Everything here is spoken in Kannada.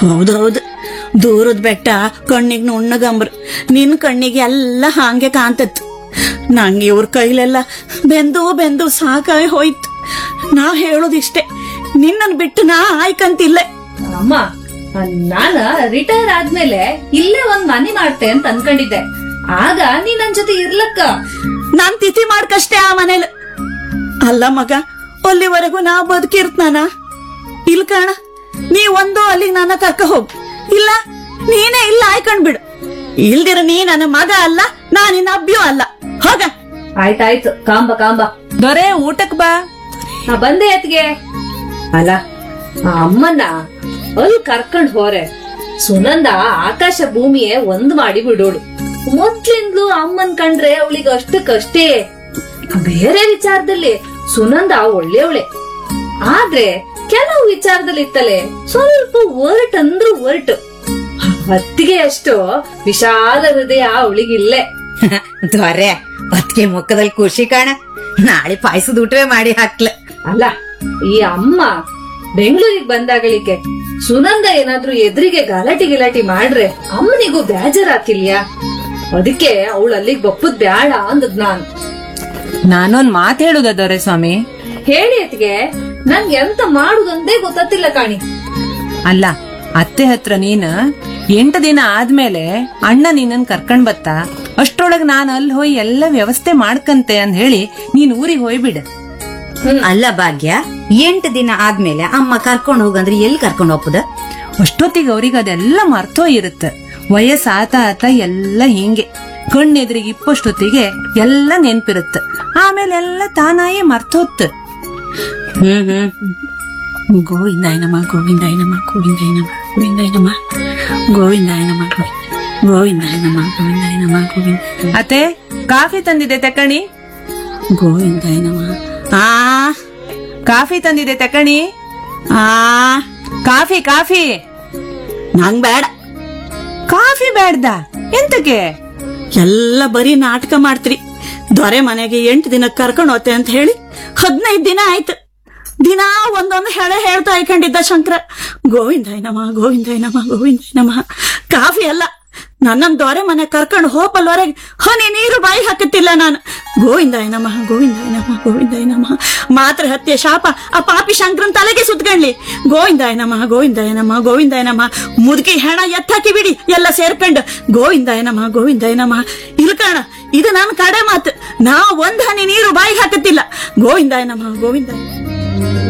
ಹೌದೌದು ದೂರದ ಬೆಟ್ಟ ಕಣ್ಣಿಗೆ ನುಣ್ಣಗಂಬ್ರ ನಿನ್ ಕಣ್ಣಿಗೆ ಎಲ್ಲ ಹಾಂಗೆ ಕಾಂತತ್ ನಂಗೆ ಇವ್ರ ಕೈಲೆಲ್ಲ ಬೆಂದು ಬೆಂದು ಸಾಕಾಗಿ ಹೋಯ್ತು ನಾ ಹೇಳೋದಿಷ್ಟೇ ನಿನ್ನನ್ ಬಿಟ್ಟು ನಾ ಆಯ್ಕಂತಿಲ್ಲ ಅಮ್ಮ ನಾನ ರಿಟೈರ್ ಆದ್ಮೇಲೆ ಇಲ್ಲೇ ಒಂದ್ ಮನೆ ಮಾಡ್ತೆ ಅಂತ ಅನ್ಕೊಂಡಿದ್ದೆ ಆಗ ನೀ ನನ್ ಜೊತೆ ಇರ್ಲಕ್ಕ ನಾನ್ ತಿಥಿ ಮಾಡ್ಕಷ್ಟೇ ಆ ಮನೇಲಿ ಅಲ್ಲ ಮಗ ಅಲ್ಲಿವರೆಗೂ ನಾ ಬದುಕಿರ್ತಾನ ಇಲ್ ಕಾಣ ನೀ ಒಂದು ಅಲ್ಲಿಗೆ ನನ್ನ ಕರ್ಕ ಹೋಗ್ ಇಲ್ಲ ನೀನೇ ಇಲ್ಲ ಆಯ್ಕೊಂಡ್ ಬಿಡು ಇಲ್ದಿರ ನೀ ನನ್ನ ಮಗ ಅಲ್ಲ ನಾ ನಿನ್ನ ಅಬ್ಬಿಯೂ ಅಲ್ಲ ಹೋಗ ಆಯ್ತಾಯ್ತು ಕಾಂಬ ಕಾಂಬ ದೊರೆ ಊಟಕ್ ಬಾ ನಾ ಬಂದೆ ಎತ್ಗೆ ಅಲ್ಲ ಆ ಅಮ್ಮನ್ನ ಅಲ್ಲಿ ಕರ್ಕೊಂಡ್ ಹೋರೆ ಸುನಂದ ಆಕಾಶ ಭೂಮಿಯೇ ಒಂದ್ ಮಾಡಿ ಬಿಡೋಳು ಮೊದ್ಲಿಂದ್ಲು ಅಮ್ಮನ್ ಕಂಡ್ರೆ ಅವಳಿಗೆ ಅಷ್ಟಕ್ಕಷ್ಟೇ ಬೇರೆ ವಿಚಾರದಲ್ಲಿ ಸುನಂದ ಒಳ್ಳೆಯವಳೆ ಆದ್ರೆ ಕೆಲವು ವಿಚಾರದಲ್ಲಿ ಇತ್ತಲೆ ಸ್ವಲ್ಪ ಒರಟ್ ಅಂದ್ರೂ ಒರಟು ಹೊತ್ತಿಗೆ ಅಷ್ಟು ವಿಶಾಲ ಹೃದಯ ಅವಳಿಗಿಲ್ಲೇ ದೊರೆ ಹೊತ್ತಿಗೆ ಮುಖದಲ್ಲಿ ಖುಷಿ ಕಾಣ ನಾಳೆ ಪಾಯಸದ ಊಟವೇ ಮಾಡಿ ಹಾಕ್ಲ ಅಲ್ಲ ಈ ಅಮ್ಮ ಬೆಂಗಳೂರಿಗೆ ಬಂದಾಗಳಿಕೆ ಸುನಂದ ಏನಾದ್ರೂ ಎದುರಿಗೆ ಗಲಾಟಿ ಗಿಲಾಟಿ ಮಾಡ್ರೆ ಅಮ್ಮನಿಗೂ ಬೇಜಾರಾತಿಲ್ಯಾ ಅದಕ್ಕೆ ಅವಳು ಅಲ್ಲಿಗೆ ಬಪ್ಪುದ್ ಬ್ಯಾಡ ಅಂದದ್ ನಾನು ನಾನೊಂದ್ ಮಾತ್ ಹೇಳುದ ದೊರೆ ಸ್ವಾಮಿ ಹೇಳಿ ಅತ್ಗೆ ನನ್ಗೆ ಎಂತ ಮಾಡುದಂದೇ ಗೊತ್ತಿಲ್ಲ ಕಾಣಿ ಅಲ್ಲ ಅತ್ತೆ ಹತ್ರ ನೀನ್ ಎಂಟು ದಿನ ಆದ್ಮೇಲೆ ಅಣ್ಣ ನಿನ್ನನ್ ಕರ್ಕೊಂಡ್ ಬತ್ತ ಅಷ್ಟ್ರೊಳಗ್ ನಾನ್ ಅಲ್ಲಿ ಹೋಗಿ ಎಲ್ಲ ವ್ಯವಸ್ಥೆ ಮಾಡ್ಕಂತೆ ಅಂದ್ ಹೇಳಿ ನೀನ್ ಊರಿಗೆ ಹೋಯ್ಬಿಡ ಅಲ್ಲ ಭಾಗ್ಯ ಎಂಟು ದಿನ ಆದ್ಮೇಲೆ ಅಮ್ಮ ಕರ್ಕೊಂಡ್ ಹೋಗಂದ್ರೆ ಎಲ್ಲಿ ಕರ್ಕೊಂಡ್ ಹೋಗ್ಬೋದ ಅಷ್ಟೊತ್ತಿಗೆ ಅವ್ರಿಗೆ ಅದೆಲ್ಲ ಮರ್ತೋ ಇರುತ್ತೆ ವಯಸ್ಸು ಆತ ಆತ ಎಲ್ಲ ಹಿಂಗೆ ಕಣ್ಣೆದ್ರಿಗೆ ಇಪ್ಪಷ್ಟೊತ್ತಿಗೆ ಎಲ್ಲ ನೆನ್ಪಿರುತ್ತೆ ಆಮೇಲೆ ಎಲ್ಲ ತಾನಾಯೇ ಮರ್ತೋತ್ ಹ್ಮ್ ಹ್ಮ್ ಗೋವಿಂದಾಯನಮ ಗೋವಿಂದಾಯನಮ ಗೋವಿಂದಾಯನಮ ಗೋವಿಂದಾಯನಮ ಗೋವಿಂದಾಯನಮ ಗೋವಿಂದಾಯನಮ ಗೋವಿಂದಾಯನಮ ಗೋವಿಂದ ಅತ್ತೆ ಕಾಫಿ ತಂದಿದೆ ತಕಣಿ ಗೋವಿಂದಾಯನಮ ಆ ಕಾಫಿ ತಂದಿದೆ ತಕಣಿ ಆ ಕಾಫಿ ಕಾಫಿ ನಂಗ್ ಬೇಡ ಕಾಫಿ ಬೇಡ್ದ ಎಂತಕ್ಕೆ ಎಲ್ಲ ಬರೀ ನಾಟಕ ಮಾಡ್ತ್ರಿ ದೊರೆ ಮನೆಗೆ ಎಂಟು ದಿನ ಕರ್ಕೊಂಡು ಹೋತೆ ಅಂತ ಹೇಳಿ ಹದಿನೈದು ದಿನ ಆಯ್ತು ದಿನಾ ಒಂದೊಂದು ಹೆಳೆ ಹೇಳ್ತಾ ಇಕೊಂಡಿದ್ದ ಶಂಕರ ಗೋವಿಂದಾಯ ನಮ ಗೋವಿಂದಾಯ ನಮ ಗೋವಿಂದಾಯ ನಮ ಕಾಫಿ ಅಲ್ಲ ನನ್ನನ್ ದೊರೆ ಮನೆ ಕರ್ಕೊಂಡು ಹೋಪಲ್ವರೆಗೆ ಹನಿ ನೀರು ಬಾಯಿ ಹಾಕುತ್ತಿಲ್ಲ ನಾನು ಗೋವಿಂದಾಯ ನಮ ಗೋವಿಂದಾಯ ನಮ ಗೋವಿಂದಾಯ ನಮ ಮಾತ್ರ ಹತ್ಯೆ ಶಾಪ ಆ ಪಾಪಿ ಶಂಕರನ್ ತಲೆಗೆ ಸುತ್ಕೊಂಡ್ಲಿ ಗೋವಿಂದಾಯ ನಮ ಗೋವಿಂದಾಯ ನಮ ಗೋವಿಂದಾಯ ನಮ ಮುದುಕಿ ಹೆಣ ಎತ್ತಾಕಿ ಬಿಡಿ ಎಲ್ಲ ಸೇರ್ಕೊಂಡು ಗೋವಿಂದಾಯ ನಮ ಗೋವಿಂದಾಯ ನಮ ಇಲ್ಕಣ ಇದು ನನ್ನ ಕಡೆ ಮಾತು ನಾ ಒಂದ್ ಹನಿ ನೀರು ಬಾಯಿಗೆ ಹಾಕುತ್ತಿಲ್ಲ ಗೋವಿಂದಾಯ ನಮ ಗೋವಿಂದಾಯ